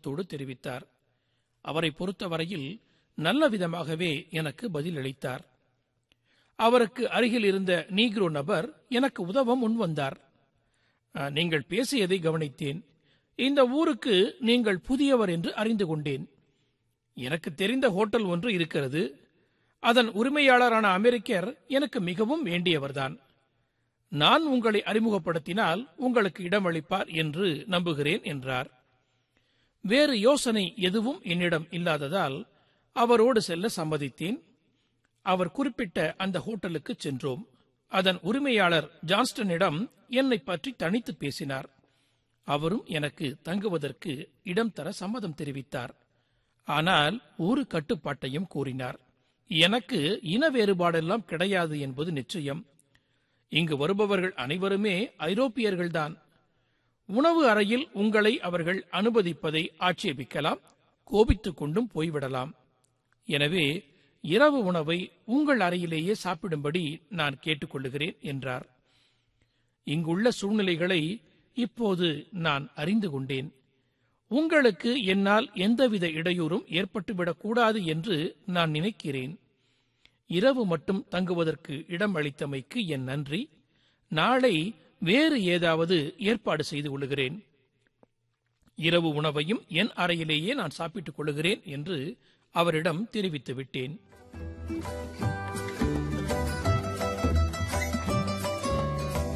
வருத்தத்தோடு தெரிவித்தார் அவரை பொறுத்தவரையில் நல்ல விதமாகவே எனக்கு பதிலளித்தார் அவருக்கு அருகில் இருந்த நீக்ரோ நபர் எனக்கு உதவ முன்வந்தார் "அஹ், நீங்கள் பேசியதை கவனித்தேன் இந்த ஊருக்கு நீங்கள் புதியவர் என்று அறிந்து கொண்டேன் எனக்கு தெரிந்த ஹோட்டல் ஒன்று இருக்கிறது அதன் உரிமையாளரான அமெரிக்கர் எனக்கு மிகவும் வேண்டியவர்தான் நான் உங்களை அறிமுகப்படுத்தினால் உங்களுக்கு இடமளிப்பார் என்று நம்புகிறேன் என்றார் வேறு யோசனை எதுவும் என்னிடம் இல்லாததால் அவரோடு செல்ல சம்மதித்தேன் அவர் குறிப்பிட்ட அந்த ஹோட்டலுக்கு சென்றோம் அதன் உரிமையாளர் ஜான்ஸ்டனிடம் என்னை பற்றி தனித்து பேசினார் அவரும் எனக்கு தங்குவதற்கு இடம் தர சம்மதம் தெரிவித்தார் ஆனால் ஒரு கட்டுப்பாட்டையும் கூறினார் எனக்கு இன வேறுபாடெல்லாம் கிடையாது என்பது நிச்சயம் இங்கு வருபவர்கள் அனைவருமே ஐரோப்பியர்கள்தான் உணவு அறையில் உங்களை அவர்கள் அனுமதிப்பதை ஆட்சேபிக்கலாம் கோபித்துக் கொண்டும் போய்விடலாம் எனவே இரவு உணவை உங்கள் அறையிலேயே சாப்பிடும்படி நான் கேட்டுக்கொள்ளுகிறேன் என்றார் இங்குள்ள சூழ்நிலைகளை இப்போது நான் அறிந்து கொண்டேன் உங்களுக்கு என்னால் எந்தவித இடையூறும் ஏற்பட்டுவிடக்கூடாது என்று நான் நினைக்கிறேன் இரவு மட்டும் தங்குவதற்கு இடம் அளித்தமைக்கு என் நன்றி நாளை வேறு ஏதாவது ஏற்பாடு செய்து கொள்கிறேன் இரவு உணவையும் என் அறையிலேயே நான் சாப்பிட்டுக் கொள்கிறேன் என்று அவரிடம் தெரிவித்து விட்டேன்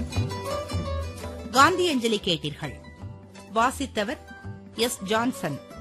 காந்தியஞ்சலி கேட்டீர்கள் வாசித்தவர் எஸ் ஜான்சன்